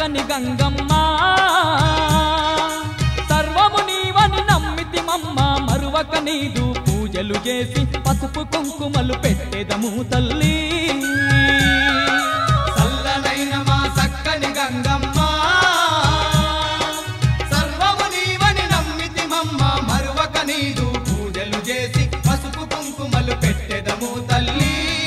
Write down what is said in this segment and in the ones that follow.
సక్కని గంగమ్మ సర్వము నీవని నమ్మితి మమ్మ మరువక నీదు పూజలు చేసి పసుపు కుంకుమలు పెట్టెదము తల్లి చల్లనైన మా సక్కని గంగమ్మ సర్వము నీవని నమ్మితి మమ్మ మరువక నీదు పూజలు చేసి పసుపు కుంకుమలు పెట్టెదము తల్లి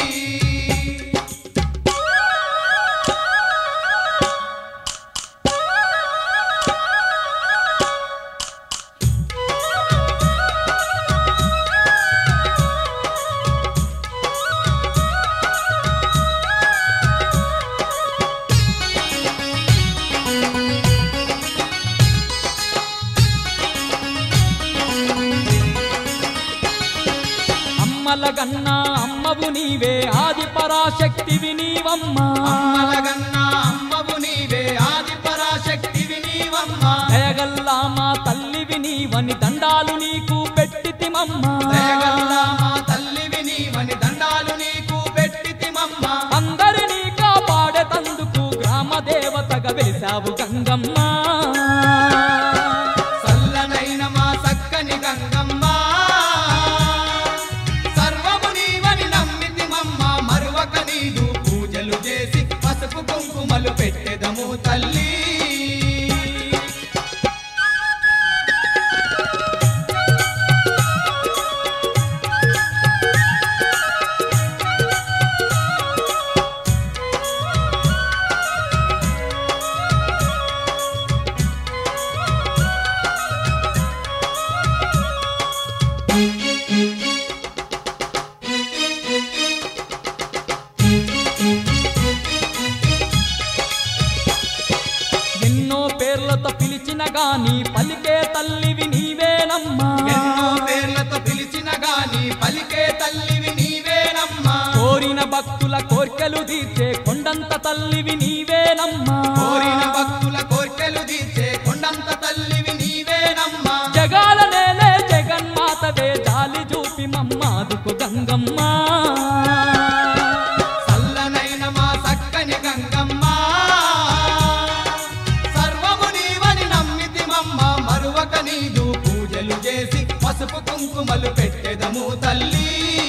అమ్మల గన్నా అమ్మవు నీవే ఆది పరాశక్తివి నీవమ్మ అమ్మలగన్న అమ్మవు నీవే ఆది పరాశక్తివి నీవమ్మ దయగల్లా మా తల్లివి నీవని దండాలు నీకు పెట్టితిమమ్మ దయగల్లా మా తల్లివి నీవని దండాలు నీకు పెట్టితిమమ్మ అందరినీ కాపాడే తందుకు గ్రామ దేవతగా వెలిసావు గంగమ్మ చల్లనైన మా సక్కని గంగమ్మ సర్వము నీవని నమ్మితి మమ్మ మరువక నీదు పూజలు చేసి పసుపు కుంకుమలు పెట్టెదము తల్లి ఎన్నో పేర్లతో పిలిచిన గాని పలికే తల్లివి నీవేనమ్మా ఎన్నో పేర్లతో పిలిచిన గాని పలికే తల్లివి నీవేనమ్మా కోరిన భక్తుల కోర్కెలు తీర్చే కొండంత తల్లివి నీవేనమ్మా కోరిన భక్తుల కోర్కెలు తీర్చే కొండంత తల్లివి నీవేనమ్మా జగాల నేలే జగన్మాతవే జాలి చూపి మమ్మాదుకు గంగమ్మ చల్లనైన మా సక్కని గంగమ్మ సర్వము నీవని నమ్మితి మమ్మ మరువక నీదు పూజలు చేసి పసుపు కుంకుమలు పెట్టెదము తల్లి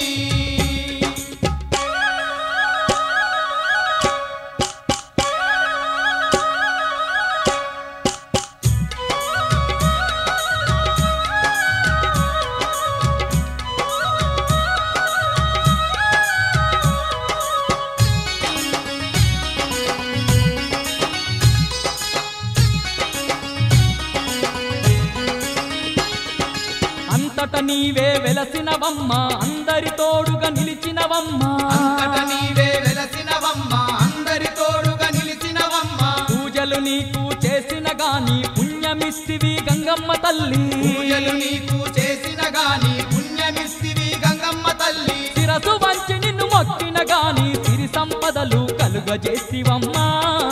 అంతట నీవే వెలసినవమ్మ అందరి తోడుగా నిలిచినవమ్మ అంతట నీవే వెలసినవమ్మ అందరి తోడుగా నిలిచినవమ్మ పూజలు నీకు చేసిన గాని పుణ్యమిస్తివి గంగమ్మ తల్లి పూజలు నీకు చేసిన గాని పుణ్యమిస్తివి గంగమ్మ తల్లి శిరసు వంచి నిన్ను మొక్కిన గాని సిరి సంపదలు కలుగజేసివమ్మా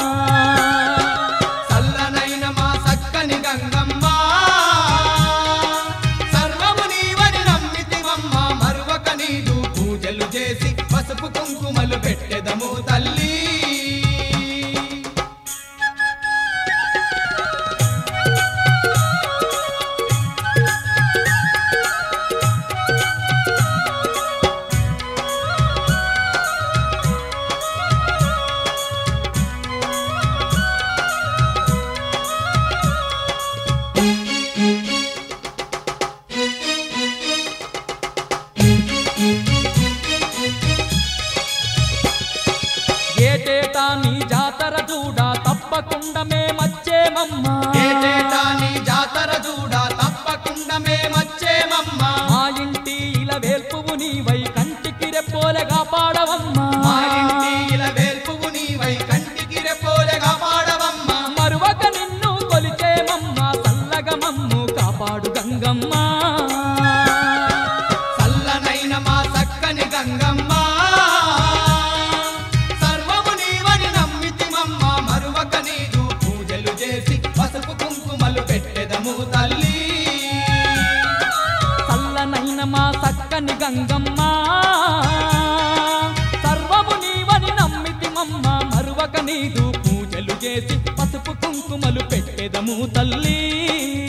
చల్లనైన మా సక్కని గంగమ్మ సర్వము నీవని నమ్మితివమ్మ మరువక నీదు పూజలు చేసి పసుపు కుంకుమలు పెట్టెదము తల్లి ఏటేటా నీ జాతర చూడా తప్పకుండా మేమచ్చేమమ్మా ఏటేటా నీ జాతర చూడా తప్పకుండా మేమచ్చేమమ్మ మా ఇంటి ఇలా వేల్పువు నీవై కంటికి రెప్పోలగా పాడవమ్మా మా ఇంటి ఇలా వేల్పువు నీవై కంటికి రెప్పోలెగా పాడవమ్మ మరువక నిన్ను కొలిచేమమ్మా చల్లగా మమ్ము కాపాడు గంగమ్మ చల్లనైన మా సక్కని గంగమ్మ సర్వము నీవని నమ్మితిమమ్మ మరువక నీదు పూజలు చేసి పసుపు కుంకుమలు పెట్టెదము తల్లి చల్లనైన మా చక్కని గంగమ్మ సర్వము నీవని నమ్మితి మమ్మ మరువక నీదు పూజ పూజలు చేసి పసుపు కుంకుమలు పెట్టెదము తల్లి